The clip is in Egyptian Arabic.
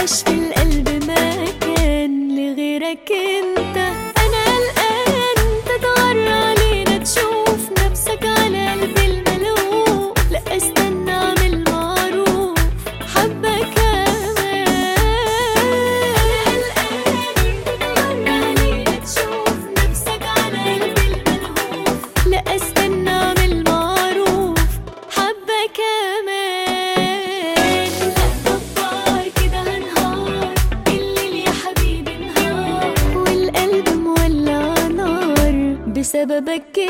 مبقاش في القلب مكان لغيرك انت انا قلقان تتغرى علينا تشوف نفسك على قلبي الملهوف لا استنى اعمل معروف حبة كمان تتغرى علينا تشوف نفسك على قلبي الملهوف لا استنى اعمل معروف حبة كمان لا دبار كده هنهار الليل يا حبيبي نهار والقلب مولع نار بسببك